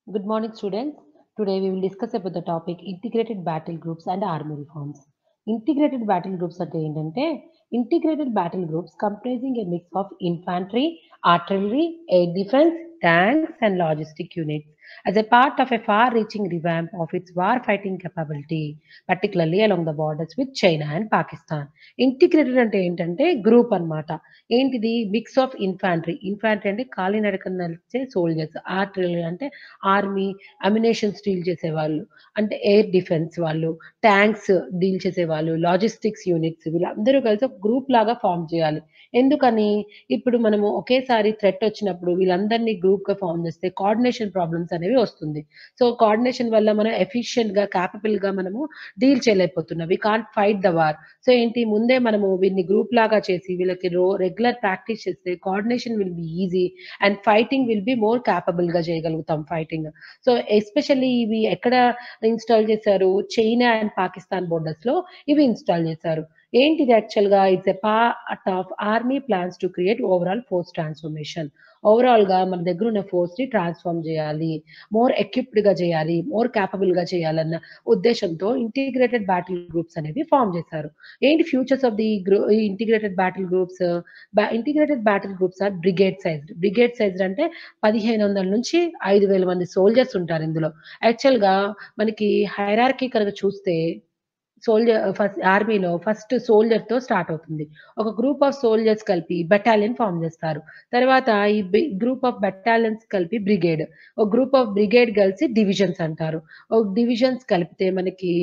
Good morning, students. Today we will discuss about the topic integrated battle groups and army reforms. Integrated battle groups అంటే ఏంటంటే integrated battle groups comprising a mix of infantry, artillery, air defense, tanks, and logistic units as a part of a far-reaching revamp of its war-fighting capability, particularly along the borders with China and Pakistan. Integrated అంటే ఏంటంటే group అన్నమాట ఏంటిది mix of infantry infantry అంటే కాలినడకన నడిచే soldiers artillery అంటే army ammunitions deal చేసేవాళ్ళు అంటే ఎయిర్ డిఫెన్స్ వాళ్ళు ట్యాంక్స్ డీల్ చేసేవాళ్ళు లాజిస్టిక్స్ యూనిట్స్ వీళ్ళందరూ కలిసి ఒక గ్రూప్ లాగా ఫామ్ చేయాలి ఎందుకని ఇప్పుడు మనము ఒకేసారి థ్రెట్ వచ్చినప్పుడు వీళ్ళందరినీ గ్రూప్ గా ఫామ్ చేస్తే కోఆర్డినేషన్ ప్రాబ్లమ్స్ అనేవి వస్తుంది సో కోఆర్డినేషన్ వల్ల మనం ఎఫిషియెంట్ గా క్యాపబుల్ గా మనము డీల్ చేయలేకపోతున్నాం we can't fight the war so ఏంటి ముందే మనము వీళ్ళని గ్రూప్ లాగా చేసి వీళ్ళకి రో రెగ్యులర్ ప్రాక్టీస్ చేస్తే coordination will be easy and fighting will be more capable గా చేయగలుగుతాం ఫైటింగ్ సో ఎస్పెషల్లీ ఇవి ఎక్కడ ఇన్స్టాల్ చేశారు చైనా అండ్ పాకిస్తాన్ బోర్డర్స్ లో ఇవి ఇన్స్టాల్ చేశారు ఏంటిది యాక్చువల్ గా it's a part of army plans to create overall force transformation overall గా మన దగ్గర ఉన్న ఫోర్స్ ని ట్రాన్స్ఫార్మ్ చేయాలి మోర్ ఎక్విప్డ్ గా చేయాలి మోర్ క్యాపబుల్ గా చేయాలన్న ఉద్దేశంతో ఇంటిగ్రేటెడ్ బ్యాటిల్ గ్రూప్స్ అనేవి ఫామ్ చేశారు ఏంటి futures of the integrated battle groups integrated battle groups are brigade size brigade size అంటే పదిహేను వందల నుంచి ఐదు వేల మంది సోల్జర్స్ ఉంటారు ఇందులో యాక్చువల్ గా మనకి హైరార్కీ కనుక చూస్తే సోల్జర్ ఫస్ట్ ఆర్మీలో ఫస్ట్ సోల్జర్ తో స్టార్ట్ అవుతుంది ఒక గ్రూప్ ఆఫ్ సోల్జర్స్ కలిపి బెటాలియన్ ఫామ్ చేస్తారు తర్వాత ఈ గ్రూప్ ఆఫ్ బెటాలియన్స్ కలిపి బ్రిగేడ్ ఒక గ్రూప్ ఆఫ్ బ్రిగేడ్ కలిసి డివిజన్స్ అంటారు ఒక డివిజన్స్ కలిపితే మనకి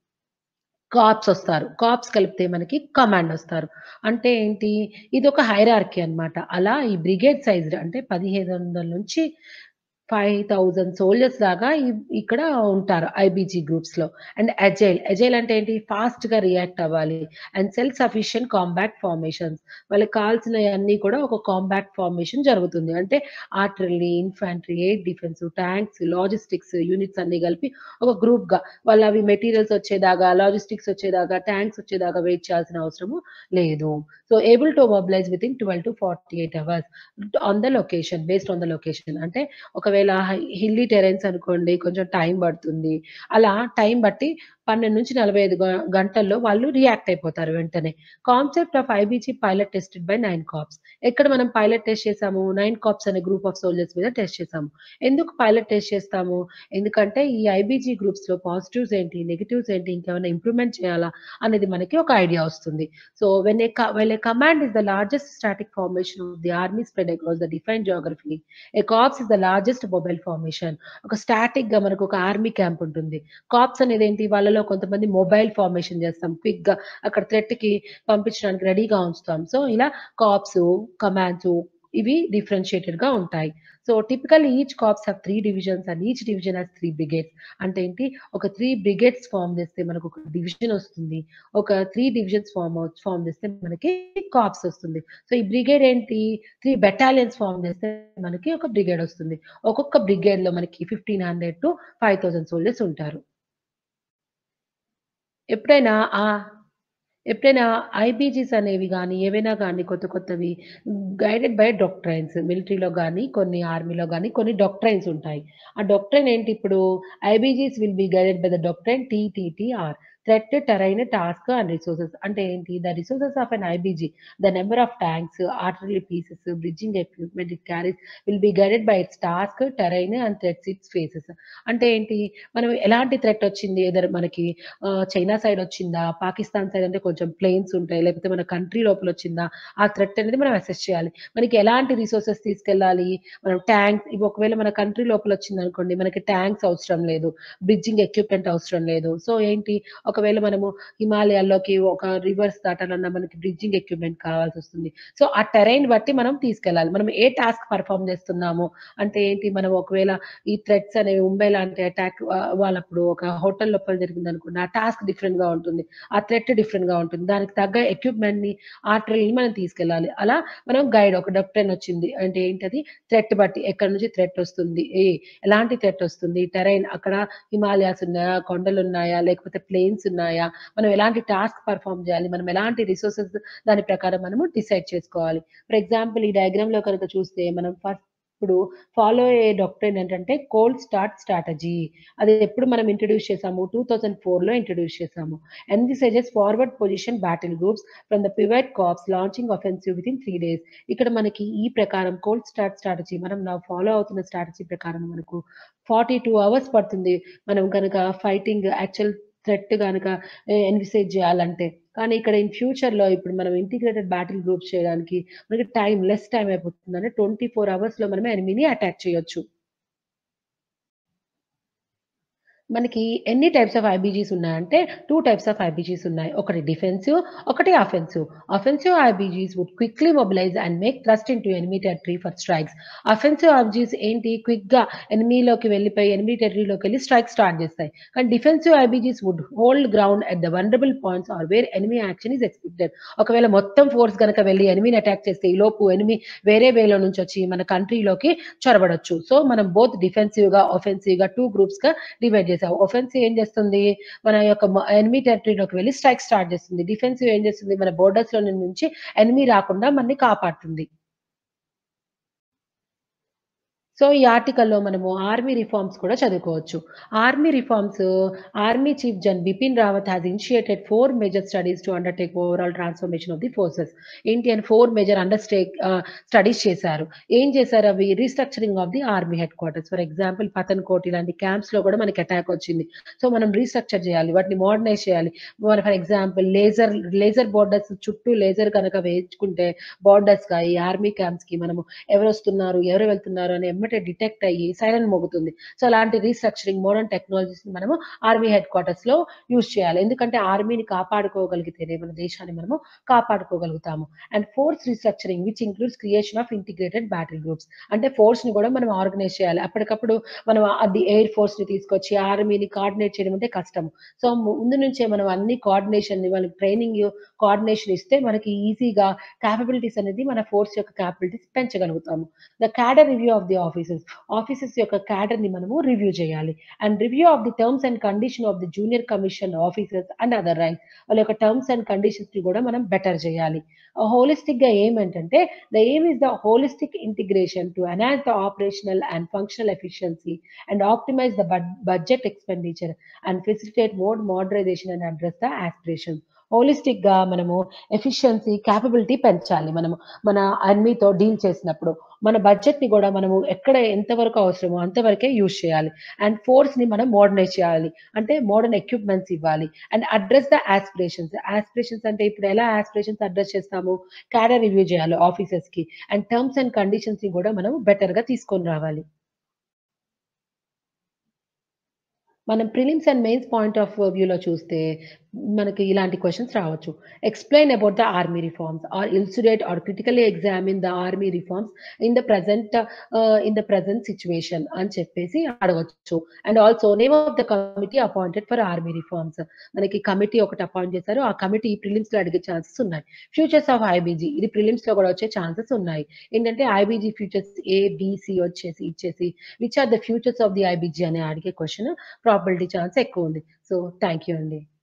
కాప్స్ వస్తారు కాప్స్ కలిపితే మనకి కమాండ్ వస్తారు అంటే ఏంటి ఇది ఒక హైరార్కీ అన్నమాట అలా ఈ బ్రిగేడ్ సైజ్ అంటే పదిహేను వందల నుంచి ఫైవ్ థౌజండ్ సోల్జర్స్ దాకా ఈ- ఇక్కడ ఉంటారు ఐబీజీ గ్రూప్స్ లో అండ్ అజైల్ అజైల్ అంటే ఏంటి ఫాస్ట్ గా రియాక్ట్ అవ్వాలి and self sufficient combat formations వాళ్ళకి కావాల్సిన అన్ని కూడా ఒక కాంబాక్ట్ ఫార్మేషన్ జరుగుతుంది అంటే artillery infantry air defence tanks logistics units అన్ని కలిపి ఒక గ్రూప్ గా వాళ్ళు అవి మెటీరియల్స్ వచ్చేదాకా లాజిస్టిక్స్ వచ్చేదాకా ట్యాంక్స్ వచ్చేదాకా వెయిట్ చేయాల్సిన అవసరము లేదు so able to mobilise within twelve to forty eight hours on the location based on the location అంటే ఒకవేళ హిల్లీ టెరెన్స్ అనుకోండి కొంచెం టైం పడుతుంది అలా టైం బట్టి పన్నెండు నుంచి నలభై ఐదు గ- గంటల్లో వాళ్ళు రియాక్ట్ అయిపోతారు వెంటనే concept of IBG pilot tested by nine corps ఎక్కడ మనం పైలట్ టెస్ట్ చేసాము నైన్ కాప్స్ అనే గ్రూప్ ఆఫ్ సోల్జర్స్ మీద టెస్ట్ చేసాము ఎందుకు పైలట్ టెస్ట్ చేస్తాము ఎందుకంటే ఈ ఐబీజీ గ్రూప్స్ లో పాజిటివ్స్ ఏంటి నెగిటివ్స్ ఏంటి ఇంకేమైనా ఇంప్రూవ్మెంట్ చేయాలా అనేది మనకి ఒక ఐడియా వస్తుంది so when a when a command is the largest static formation of the army spread across the define geography a corps is the largest mobile formation ఒక స్టాటిక్ గా మనకు ఒక ఆర్మీ క్యాంప్ ఉంటుంది కార్ప్స్ అనేది ఏంటి వాళ్ళలో కొంతమంది మొబైల్ ఫార్మేషన్ చేస్తాం క్విక్ గా అక్కడ థ్రెట్ కి పంపించడానికి రెడీగా ఉంచుతాం సో ఇలా కార్ప్స్ కమాండ్స్ ఇవి డిఫరెన్షియేటెడ్ గా ఉంటాయి so typical each corps have three divisions and each division has three brigades అంటే ఏంటి ఒక త్రీ బ్రిగేడ్స్ ఫామ్ చేస్తే మనకు ఒక డివిజన్ వస్తుంది ఒక త్రీ డివిజన్స్ ఫామ్ ఫామ్ చేస్తే మనకి కార్ప్స్ వస్తుంది సో ఈ బ్రిగేడ్ ఏంటి త్రీ బెటాలియన్స్ ఫామ్ చేస్తే మనకి ఒక బ్రిగేడ్ వస్తుంది ఒక్కొక్క బ్రిగేడ్ లో మనకి fifteen hundred to five thousand soldiers ఉంటారు ఎప్పుడైనా ఆ ఎప్పుడైనా ఐబీజీస్ అనేవి కానీ ఏవైనా కానీ కొత్త కొత్తవి గైడెడ్ బై డాక్ట్రైన్స్ మిలిటరీలో కానీ కొన్ని ఆర్మీలో కానీ కొన్ని డాక్ట్రైన్స్ ఉంటాయి ఆ డాక్ట్రైన్ ఏంటి ఇప్పుడు IBGs will be guided by the doctrine TTTR threat terrain task and resources అంటే ఏంటి the resources of an IBG the number of tanks artillery pieces bridging equipment it carries will be guided by its task terrain and threats its faces అంటే ఏంటి మనం ఎలాంటి threat వచ్చింది either మనకి ఆ, China side వచ్చిందా పాకిస్తాన్ సైడ్ అంటే కొంచెం ప్లేన్స్ ఉంటాయి లేకపోతే మన కంట్రీ లోపల వచ్చిందా ఆ థ్రెట్ అనేది మనం అసెస్ చేయాలి మనకి ఎలాంటి రిసోర్సెస్ తీసుకెళ్ళాలి మనం ట్యాంక్స్ ఇవి ఒకవేళ మన కంట్రీ లోపల వచ్చింది అనుకోండి మనకి ట్యాంక్స్ అవసరం లేదు బ్రిడ్జింగ్ ఎక్విప్మెంట్ అవసరం లేదు సో ఏంటి ఒకవేళ మనము హిమాలయాల్లోకి ఒక రివర్స్ దాటాలన్నా మనకి బ్రిడ్జింగ్ ఎక్విప్మెంట్ కావాల్సి వస్తుంది సో ఆ టెరైన్ బట్టి మనం తీసుకెళ్ళాలి మనం ఏ టాస్క్ పర్ఫామ్ చేస్తున్నాము అంటే ఏంటి మనం ఒకవేళ ఈ థ్రెట్స్ అనేవి ముంబై లాంటి అటాక్ వాళ్ళప్పుడు ఒక హోటల్ లోపల జరిగింది అనుకోండి ఆ టాస్క్ డిఫరెంట్ గా ఉంటుంది ఆ థ్రెట్ డిఫరెంట్ గా ఉంటుంది దానికి తగ్గ ఎక్విప్మెంట్ ని ఆ ట్రైన్ మనం తీసుకెళ్ళాలి అలా మనం గైడ్ ఒక డాక్టర్ వచ్చింది అంటే ఏంటది థ్రెట్ బట్టి ఎక్కడి నుంచి థ్రెట్ వస్తుంది ఏ ఎలాంటి థ్రెట్ వస్తుంది టెరైన్ అక్కడ హిమాలయాస్ ఉన్నాయా కొండలు ఉన్నాయా లేకపోతే ప్లేన్స్ ఉన్నాయా మనం ఎలాంటి టాస్క్ పర్ఫామ్ చేయాలి మనం ఎలాంటి రిసోర్సెస్ దాని ప్రకారం మనము డిసైడ్ చేసుకోవాలి ఫర్ ఎగ్జాంపుల్ ఈ డయాగ్రామ్ లో కనుక చూస్తే మనం ఫస్ట్ ఇప్పుడు ఫాలో అయ్యే డాక్ట్రిన్ ఏంటంటే కోల్డ్ స్టార్ట్ స్ట్రాటజీ. అది ఎప్పుడు మనం ఇంట్రొడ్యూస్ చేసాము? 2004లో ఇంట్రొడ్యూస్ చేసాము. Envisages forward position battle groups from the pivot corps launching offensive within 3 days. ఇక్కడ మనకి ఈ ప్రకారం కోల్డ్ స్టార్ట్ స్ట్రాటజీ మనం నా ఫాలో అవుతున్న స్ట్రాటజీ ప్రకారం మనకు 42 అవర్స్ పడుతుంది. మనం గనక ఫైటింగ్ యాక్చువల్ థ్రెట్ గనక ఎ ఎన్విసేజ్ చేయాలంటే. కానీ ఇక్కడ ఇన్ ఫ్యూచర్‌లో ఇప్పుడు మనం ఇంటిగ్రేటెడ్ బ్యాటిల్ గ్రూప్స్ చేయడానికి మనకి టైమ్ లెస్ టైమ్ అయిపోతుంది. అంటే 24 అవర్స్‌లో మనం ఎనిమీని అటాక్ చేయొచ్చు. మనకి ఎన్ని టైప్స్ ఆఫ్ ఐబీజీస్ ఉన్నాయంటే 2 టైప్స్ ఆఫ్ ఐబీజీస్ ఉన్నాయి. ఒకటి డిఫెన్సివ్, ఒకటి offensive. Offensive IBGs would quickly mobilise and make thrust into enemy territory for strikes. Offensive IBGs ఏంటి క్విక్‌గా ఎనిమీలోకి వెళ్ళిపోయి ఎనిమీ టెరిటరీలోకెళ్ళి స్ట్రైక్ స్టార్ట్ చేస్తాయి. కానీ defensive IBGs would hold ground at the vulnerable points are where enemy action is expected. ఒకవేళ మొత్తం force గనక వెళ్లి ఎనిమీని attack చేస్తే ఈలోపు ఎనిమీ వేరే వేలో నుంచి వచ్చి మన కంట్రీలోకి చొరబడొచ్చు. సో మనం బోత్ డిఫెన్సివ్‌గా, ఆఫెన్సివ్‌గా 2 గ్రూప్స్‌గా డివైడ్ చేసాం. ఆఫెన్సివ్ ఏం చేస్తుంది? మన యొక్క మ ఎనిమీ టెరిటరీలోకి వెళ్లి స్ట్రైక్ స్టార్ట్ చేస్తుంది. డిఫెన్సివ్ ఏం చేస్తుంది? మన బోర్డర్స్‌లో నుంచి ఎనిమీ రాకుండా మనని కాపాడుతుంది. సో, ఈ ఆర్టికల్‌లో మనము ఆర్మీ రిఫార్మ్స్ కూడా చదువుకోవచ్చు. Army reforms army chief gen Bipin Rawat has initiated 4 major studies to undertake overall transformation of the forces. ఏంటి అని 4 మేజర్ అండర్‌స్టేక్ ఆహ్, స్టడీస్ చేశారు. ఏం చేశారు అవి? Restructuring of the army headquarters. For example Pathankot ఇలాంటి క్యాంప్స్‌లో కూడా మనకి అటాక్ వచ్చింది. సో, మనం రీస్ట్రక్చర్ చేయాలి. వాటిని మోడర్నైజ్ చేయాలి. For for example laser laser borders చుట్టూ లేజర్ గనక వేయించుకుంటే బోర్డర్స్‌గా ఈ ఆర్మీ క్యాంప్స్‌కి మనము ఎవరొస్తున్నారు? ఎవరు వెళ్తున్నారు? అని ఎమ్మటే డిటెక్ట్ అయ్యి సైరన్ మోగుతుంది. సో, అలాంటి రీస్ట్రక్చరింగ్ మోడర్న్ టెక్నాలజీస్‌ని మనము ఆర్మీ హెడ్ క్వార్టర్స్‌లో యూజ్ చేయాలి. ఎందుకంటే ఆర్మీని కాపాడుకోగలిగితేనే మన దేశాన్ని మనము కాపాడుకోగలుగుతాము. And force restructuring which includes creation of integrated battle groups. అంటే ఫోర్స్‌ని కూడా మనం ఆర్గనైజ్ చేయాలి. అప్పటికప్పుడు మనం అది ఎయిర్ ఫోర్స్‌ని తీసుకొచ్చి ఆర్మీని కోఆర్డినేట్ చేయడం అంటే కష్టం. సో, ముందు నుంచే మనం అన్ని కోఆర్డినేషన్‌ని వాళ్ళకి ట్రైనింగ్, కోఆర్డినేషన్ ఇస్తే మనకి ఈజీగా కేపబిలిటీస్ అనేది మన ఫోర్స్ యొక్క కేపబిలిటీస్ పెంచగలుగుతాము. The cadre review of the officers. Officers యొక్క క్యాడర్‌ని మనము రివ్యూ చేయాలి. And review of the terms and condition of the junior commission officers and other ranks. వాళ్ళ యొక్క టర్మ్స్ అండ్ కండిషన్స్‌ని కూడా మనం బెటర్ చేయాలి. ఆహ్, హోలిస్టిక్‌గా ఎయిమ్ ఏంటంటే the aim is the holistic integration to enhance the operational and functional efficiency and optimise the bud budget expenditure and facilitate more modernisation and address the aspirations. హోలిస్టిక్‌గా మనము efficiency, capability పెంచాలి మనము. మన ఎనిమీతో deal చేసినప్పుడు. మన బడ్జెట్‌ని కూడా మనము ఎక్కడ ఎంత వరకు అవసరమో అంతవరకే యూజ్ చేయాలి. అండ్ ఫోర్స్‌ని మనం మోడర్నైజ్ చేయాలి. అంటే మోడర్న్ ఎక్విప్‌మెంట్స్ ఇవ్వాలి. And address the aspirations. Aspirations అంటే ఇప్పుడు ఎలా యాస్పిరేషన్స్ అడ్రెస్ చేస్తాము? క్యాడర్ రివ్యూ చేయాలి ఆఫీసర్స్‌కి. అండ్ టర్మ్స్ అండ్ కండిషన్స్‌ని కూడా మనం బెటర్‌గా తీసుకొని రావాలి. మనం prelims and mains point of వ్యూలో చూస్తే మనకి ఇలాంటి క్వెషన్స్ రావచ్చు. Explain about the army reforms or elucidate or critically examine the army reforms in the present ah, in the present situation అని చెప్పేసి అడగొచ్చు. And also name of the committee appointed for army reforms. మనకి committee ఒకటి appoint చేశారు. ఆ committee ప్రిలిమ్స్‌లో అడిగే chances ఉన్నాయి. Features of IBG ఇది ప్రిలిమ్స్‌లో కూడా వచ్చే ఛాన్సెస్ ఉన్నాయి. ఏంటంటే IBG futures A, B, C వచ్చేసి ఇచ్చేసి which are the futures of the IBG అని అడిగే క్వెషన్ ప్రాబబిలిటీ ఛాన్స్ ఎక్కువుంది. సో, థాంక్ యూ అండి.